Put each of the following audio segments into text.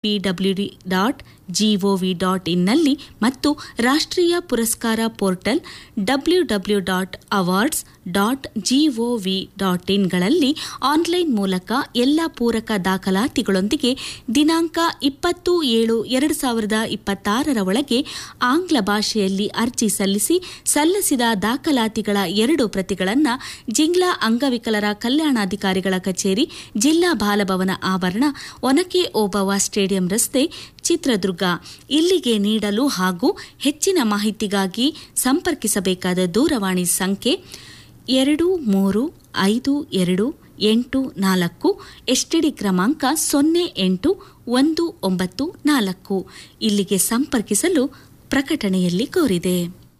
PWD dot GOV dot ಇನ್ನಲ್ಲಿ ಮತ್ತು ರಾಷ್ಟ್ರೀಯ ಪುರಸ್ಕಾರ portal W W dot awards dot GOV dot ಇನ್ಗಳಲ್ಲಿ ಆನ್ಲೈನ್ ಮೂಲಕ ಎಲ್ಲ ಪೂರಕ ದಾಖಲಾತಿಗಳೊಂದಿಗೆ ದಿನಾಂಕ ಇಪ್ಪತ್ತು ಏಳು ಎರಡು ಸಾವಿರದ ಇಪ್ಪತ್ತಾರರ ಒಳಗೆ ಆಂಗ್ಲ ಭಾಷೆಯಲ್ಲಿ ಅರ್ಜಿ ಸಲ್ಲಿಸಿ ಸಲ್ಲಿಸಿದ ದಾಖಲಾತಿಗಳ ಎರಡು ಪ್ರತಿಗಳನ್ನು ಜಿಲ್ಲಾ ಅಂಗವಿಕಲರ ಕಲ್ಯಾಣಾಧಿಕಾರಿಗಳ ಕಚೇರಿ ಜಿಲ್ಲಾ ಬಾಲಭವನ ಆವರಣ ಒನಕೆ ಓಬವ್ವ ಸ್ಟೇಡಿಯಂ ರಸ್ತೆ ಚಿತ್ರದುರ್ಗ ಇಲ್ಲಿಗೆ ನೀಡಲು ಹಾಗೂ ಹೆಚ್ಚಿನ ಮಾಹಿತಿಗಾಗಿ ಸಂಪರ್ಕಿಸಬೇಕಾದ ದೂರವಾಣಿ ಸಂಖ್ಯೆ ಎರಡು ಮೂರು ಐದು ಎರಡು ಎಂಟು ನಾಲ್ಕು ಎಸ್ಟಿಡಿ ಕ್ರಮಾಂಕ ಸೊನ್ನೆ ಎಂಟು ಒಂದು ಒಂಬತ್ತು ನಾಲ್ಕು ಇಲ್ಲಿಗೆ ಸಂಪರ್ಕಿಸಲು ಪ್ರಕಟಣೆಯಲ್ಲಿ ಕೋರಿದೆ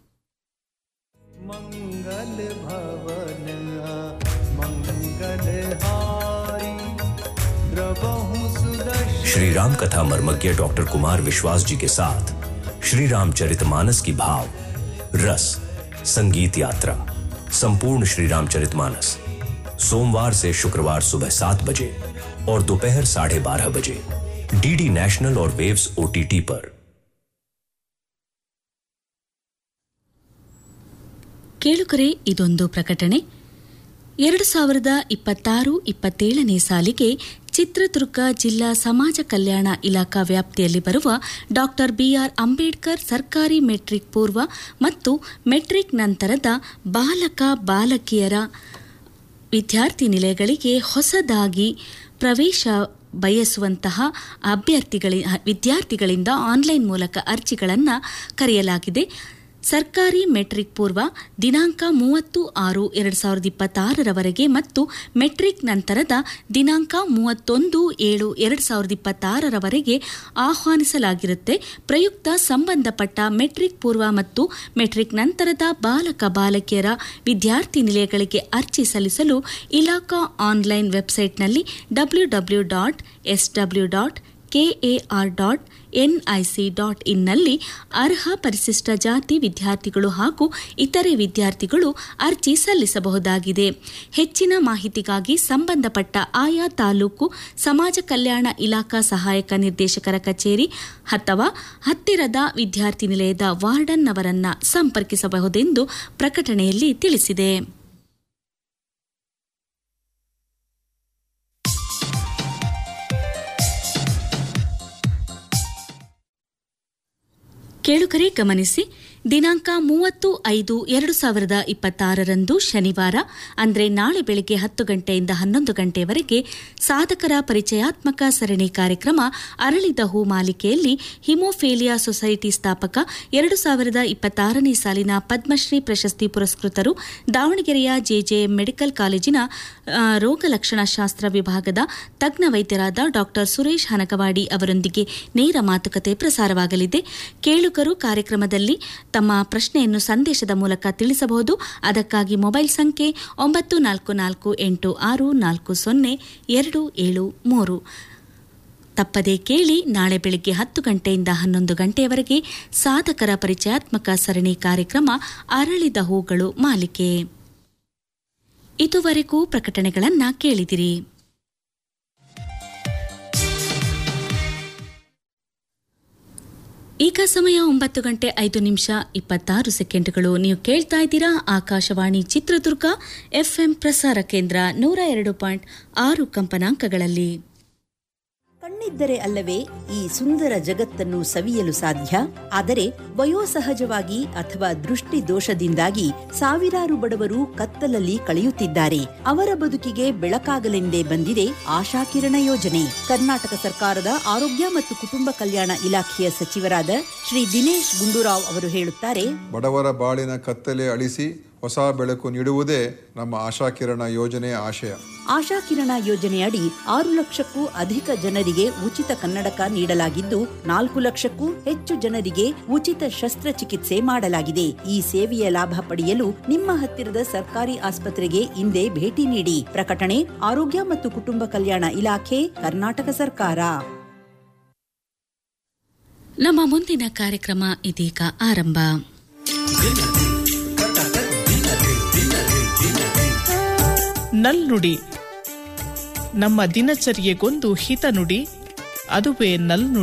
मंगल भवन मंगल हारी द्रवहु सुदर्शन श्री राम कथा मर्मज्ञ डॉक्टर कुमार विश्वास जी के साथ श्री रामचरितमानस की भाव रस संगीत यात्रा संपूर्ण श्री रामचरितमानस सोमवार से शुक्रवार सुबह सात बजे और दोपहर साढ़े बारह बजे डीडी नेशनल और वेव्स ओटीटी पर ಕೇಳುಕರೆ ಇದೊಂದು ಪ್ರಕಟಣೆ ಎರಡು ಸಾವಿರದ ಇಪ್ಪತ್ತಾರು ಇಪ್ಪತ್ತೇಳನೇ ಸಾಲಿಗೆ ಚಿತ್ರದುರ್ಗ ಜಿಲ್ಲಾ ಸಮಾಜ ಕಲ್ಯಾಣ ಇಲಾಖಾ ವ್ಯಾಪ್ತಿಯಲ್ಲಿ ಬರುವ ಡಾಕ್ಟರ್ ಬಿಆರ್ ಅಂಬೇಡ್ಕರ್ ಸರ್ಕಾರಿ ಮೆಟ್ರಿಕ್ ಪೂರ್ವ ಮತ್ತು ಮೆಟ್ರಿಕ್ ನಂತರದ ಬಾಲಕ ಬಾಲಕಿಯರ ವಿದ್ಯಾರ್ಥಿ ನಿಲಯಗಳಿಗೆ ಹೊಸದಾಗಿ ಪ್ರವೇಶ ಬಯಸುವಂತಹ ಅಭ್ಯರ್ಥಿಗಳಿ ವಿದ್ಯಾರ್ಥಿಗಳಿಂದ ಆನ್ಲೈನ್ ಮೂಲಕ ಅರ್ಜಿಗಳನ್ನು ಕರೆಯಲಾಗಿದೆ ಸರ್ಕಾರಿ ಮೆಟ್ರಿಕ್ ಪೂರ್ವ ದಿನಾಂಕ ಮೂವತ್ತು ಆರು ಎರಡು ಸಾವಿರದ ಇಪ್ಪತ್ತಾರರವರೆಗೆ ಮತ್ತು ಮೆಟ್ರಿಕ್ ನಂತರದ ದಿನಾಂಕ ಮೂವತ್ತೊಂದು ಏಳು ಎರಡು ಸಾವಿರದ ಇಪ್ಪತ್ತಾರರವರೆಗೆ ಆಹ್ವಾನಿಸಲಾಗಿರುತ್ತೆ ಪ್ರಯುಕ್ತ ಸಂಬಂಧಪಟ್ಟ ಮೆಟ್ರಿಕ್ ಪೂರ್ವ ಮತ್ತು ಮೆಟ್ರಿಕ್ ನಂತರದ ಬಾಲಕ ಬಾಲಕಿಯರ ವಿದ್ಯಾರ್ಥಿ ನಿಲಯಗಳಿಗೆ ಅರ್ಜಿ ಸಲ್ಲಿಸಲು ಇಲಾಖಾ ಆನ್ಲೈನ್ ವೆಬ್ಸೈಟ್ನಲ್ಲಿ W W dot S W dot KAR dot NIC dot ಇನ್ನಲ್ಲಿ ಅರ್ಹ ಪರಿಶಿಷ್ಟ ಜಾತಿ ವಿದ್ಯಾರ್ಥಿಗಳು ಹಾಗೂ ಇತರೆ ವಿದ್ಯಾರ್ಥಿಗಳು ಅರ್ಜಿ ಸಲ್ಲಿಸಬಹುದಾಗಿದೆ ಹೆಚ್ಚಿನ ಮಾಹಿತಿಗಾಗಿ ಸಂಬಂಧಪಟ್ಟ ಆಯಾ ತಾಲೂಕು ಸಮಾಜ ಕಲ್ಯಾಣ ಇಲಾಖಾ ಸಹಾಯಕ ನಿರ್ದೇಶಕರ ಕಚೇರಿ ಅಥವಾ ಹತ್ತಿರದ ವಿದ್ಯಾರ್ಥಿ ನಿಲಯದ ವಾರ್ಡನ್ ಅವರನ್ನ ಸಂಪರ್ಕಿಸಬಹುದೆಂದು ಪ್ರಕಟಣೆಯಲ್ಲಿ ತಿಳಿಸಿದೆ ಕೇಳುಗರೆ ಗಮನಿಸಿ ದಿನಾಂಕ ಮೂವತ್ತು ಐದು ಎರಡು ಸಾವಿರದ ಇಪ್ಪತ್ತಾರರಂದು ಶನಿವಾರ ಅಂದರೆ ನಾಳೆ ಬೆಳಗ್ಗೆ ಹತ್ತು ಗಂಟೆಯಿಂದ ಹನ್ನೊಂದು ಗಂಟೆಯವರೆಗೆ ಸಾಧಕರ ಪರಿಚಯಾತ್ಮಕ ಸರಣಿ ಕಾರ್ಯಕ್ರಮ ಅರಳಿದ ಹೂ ಮಾಲಿಕೆಯಲ್ಲಿ ಹಿಮೋಫೇಲಿಯಾ ಸೊಸೈಟಿ ಸ್ಥಾಪಕ ಎರಡು ಸಾವಿರದ ಇಪ್ಪತ್ತಾರನೇ ಸಾಲಿನ ಪದ್ಮಶ್ರೀ ಪ್ರಶಸ್ತಿ ಪುರಸ್ಕೃತರು ದಾವಣಗೆರೆಯ ಜೆಜೆಎಂ ಮೆಡಿಕಲ್ ಕಾಲೇಜಿನ ಆ, ರೋಗ ಲಕ್ಷಣಶಾಸ್ತ್ರ ವಿಭಾಗದ ತಜ್ಞ ವೈದ್ಯರಾದ ಡಾಕ್ಟರ್ ಸುರೇಶ್ ಹನಗವಾಡಿ ಅವರೊಂದಿಗೆ ನೇರ ಮಾತುಕತೆ ಪ್ರಸಾರವಾಗಲಿದೆ ಕೇಳುಗರು ಕಾರ್ಯಕ್ರಮದಲ್ಲಿ ತಮ್ಮ ಪ್ರಶ್ನೆಯನ್ನು ಸಂದೇಶದ ಮೂಲಕ ತಿಳಿಸಬಹುದು ಅದಕ್ಕಾಗಿ ಮೊಬೈಲ್ ಸಂಖ್ಯೆ ಒಂಬತ್ತು ನಾಲ್ಕು ನಾಲ್ಕು ಎಂಟು ಆರು ನಾಲ್ಕು ಸೊನ್ನೆ ಎರಡು ಏಳು ಮೂರು ತಪ್ಪದೇ ಕೇಳಿ ನಾಳೆ ಬೆಳಗ್ಗೆ ಹತ್ತು ಗಂಟೆಯಿಂದ ಹನ್ನೊಂದು ಗಂಟೆಯವರೆಗೆ ಸಾಧಕರ ಪರಿಚಯಾತ್ಮಕ ಸರಣಿ ಕಾರ್ಯಕ್ರಮ ಅರಳಿದ ಹೂಗಳು ಮಾಲಿಕೆ ಇದುವರೆಗೂ ಪ್ರಕಟಣೆಗಳನ್ನ ಕೇಳಿದಿರಿ ಈಗ ಸಮಯ ಒಂಬತ್ತು ಗಂಟೆ ಐದು ನಿಮಿಷ ಇಪ್ಪತ್ತಾರು ಸೆಕೆಂಡ್ಗಳು ನೀವು ಕೇಳ್ತಾ ಇದ್ದೀರಾ ಆಕಾಶವಾಣಿ ಚಿತ್ರದುರ್ಗ ಎಫ್ಎಂ ಪ್ರಸಾರ ಕೇಂದ್ರ ನೂರ ಎರಡು ಪಾಯಿಂಟ್ ಆರು ಕಂಪನಾಂಕಗಳಲ್ಲಿ ಕಣ್ಣಿದ್ದರೆ ಅಲ್ಲವೇ ಈ ಸುಂದರ ಜಗತ್ತನ್ನು ಸವಿಯಲು ಸಾಧ್ಯ ಆದರೆ ವಯೋಸಹಜವಾಗಿ ಅಥವಾ ದೃಷ್ಟಿ ದೋಷದಿಂದಾಗಿ ಸಾವಿರಾರು ಬಡವರು ಕತ್ತಲಲ್ಲಿ ಕಳೆಯುತ್ತಿದ್ದಾರೆ ಅವರ ಬದುಕಿಗೆ ಬೆಳಕಾಗಲೆಂದೇ ಬಂದಿದೆ ಆಶಾಕಿರಣ ಯೋಜನೆ ಕರ್ನಾಟಕ ಸರ್ಕಾರದ ಆರೋಗ್ಯ ಮತ್ತು ಕುಟುಂಬ ಕಲ್ಯಾಣ ಇಲಾಖೆಯ ಸಚಿವರಾದ ಶ್ರೀ ದಿನೇಶ್ ಗುಂಡೂರಾವ್ ಅವರು ಹೇಳುತ್ತಾರೆ ಬಡವರ ಬಾಳಿನ ಕತ್ತಲೆ ಅಳಿಸಿ ಹೊಸ ಬೆಳಕು ನೀಡುವುದೇ ನಮ್ಮ ಆಶಾಕಿರಣ ಯೋಜನೆಯ ಆಶಯ ಆಶಾಕಿರಣ ಯೋಜನೆಯಡಿ ಆರು ಲಕ್ಷಕ್ಕೂ ಅಧಿಕ ಜನರಿಗೆ ಉಚಿತ ಕನ್ನಡಕ ನೀಡಲಾಗಿದ್ದು ನಾಲ್ಕು ಲಕ್ಷಕ್ಕೂ ಹೆಚ್ಚು ಜನರಿಗೆ ಉಚಿತ ಶಸ್ತ್ರಚಿಕಿತ್ಸೆ ಮಾಡಲಾಗಿದೆ ಈ ಸೇವೆಯ ಲಾಭ ಪಡೆಯಲು ನಿಮ್ಮ ಹತ್ತಿರದ ಸರ್ಕಾರಿ ಆಸ್ಪತ್ರೆಗೆ ಇಂದೇ ಭೇಟಿ ನೀಡಿ ಪ್ರಕಟಣೆ ಆರೋಗ್ಯ ಮತ್ತು ಕುಟುಂಬ ಕಲ್ಯಾಣ ಇಲಾಖೆ ಕರ್ನಾಟಕ ಸರ್ಕಾರ ನಮ್ಮ ಮುಂದಿನ ಕಾರ್ಯಕ್ರಮ ಇದೀಗ ಆರಂಭ ನಲ್ನುಡಿ ನಮ್ಮ ದಿನಚರಿಯೆಗೊಂದು ಹಿತನುಡಿ ಅದುವೇ ನಲ್ನುಡಿ